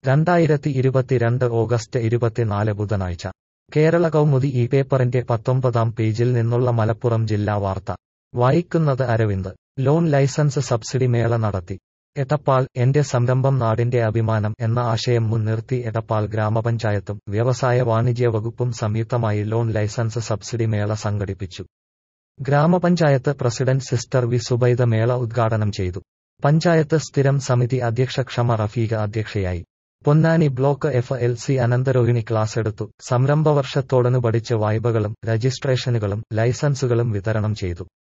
രണ്ടായിരത്തി ഇരുപത്തിരണ്ട് ഓഗസ്റ്റ് ഇരുപത്തിനാല് ബുധനാഴ്ച കേരള കൗമുദി ഈ പേപ്പറിന്റെ പത്തൊമ്പതാം പേജിൽ നിന്നുള്ള മലപ്പുറം ജില്ലാ വാർത്ത വായിക്കുന്നത് അരവിന്ദ് ലോൺ ലൈസൻസ് സബ്സിഡി മേള നടത്തി എടപ്പാൾ എന്റെ സംരംഭം നാടിന്റെ അഭിമാനം എന്ന ആശയം മുൻനിർത്തി എടപ്പാൾ ഗ്രാമപഞ്ചായത്തും വ്യവസായ വാണിജ്യ വകുപ്പും സംയുക്തമായി ലോൺ ലൈസൻസ് സബ്സിഡി മേള സംഘടിപ്പിച്ചു ഗ്രാമപഞ്ചായത്ത് പ്രസിഡന്റ് സിസ്റ്റർ വി സുബൈദ മേള ഉദ്ഘാടനം ചെയ്തു പഞ്ചായത്ത് സ്ഥിരം സമിതി അധ്യക്ഷ ക്ഷമ റഫീഖ അധ്യക്ഷയായി Ponnani block F L C Anantharohini class എടുത്തു സംരംഭ വർഷത്തോടനുബടിച്ച് വായ്പകളും രജിസ്ട്രേഷനുകളും ലൈസൻസുകളും വിതരണം ചെയ്തു